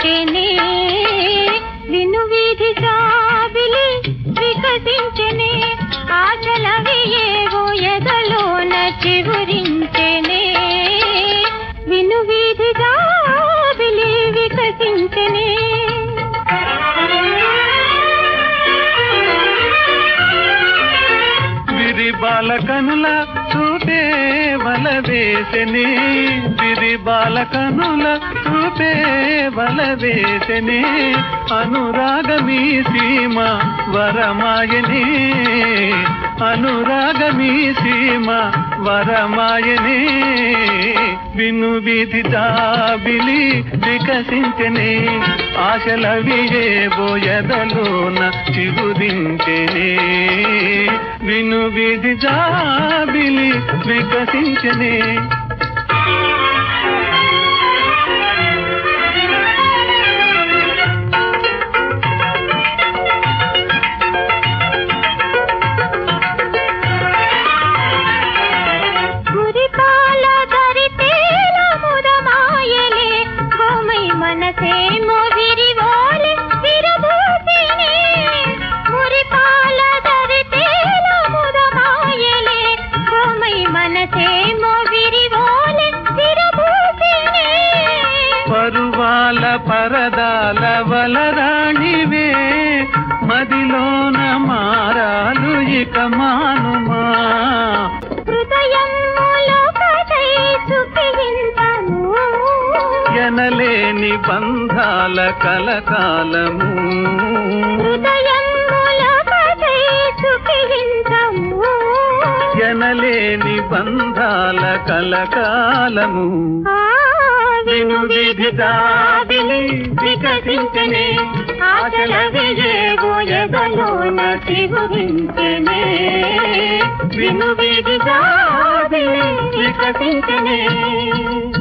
చిగురించెనే విను వీధి జాబిలి వికసించెనే ఆశలవి ఏవో ఎదలోన చిగురించెనే విను వీధి జాబిలి వికసించెనే విరి బాలకనుల చూపే వల వేసెనే విరి బాలకనుల చూపే వల వేసెనే అనురాగమీ సీమ వరమాయనే అనురాగమీ సీమ వరమాయనే విను విధి జాబిలి వికసించనే ఆశలవి బోయదలోన చిగురించెనే విను విధి జాబిలి వికసించనే గురిపాల దరితేల ముదమాయలే భూమై మనసేమో విరివోలె విరబూసినే గురిపాల దరితేల ముదమాయలే భూమై మనసేమో విరివోలె విరబూసినే పరువాల పరదాల వలరాణివే మదిలోన మారాలు ఇక మానుమా హృదయములో కథై సుఖింతను ఎనలేని బంధాల కలకాలము హృదయములో కథై సుఖింతము ఎనలేని బంధాల కలకాలము విను విధి జాబిలి వికసించనే ఆశల విజయో ఎదలోన చిగురించనే విను విధి జాబిలి వికసించనే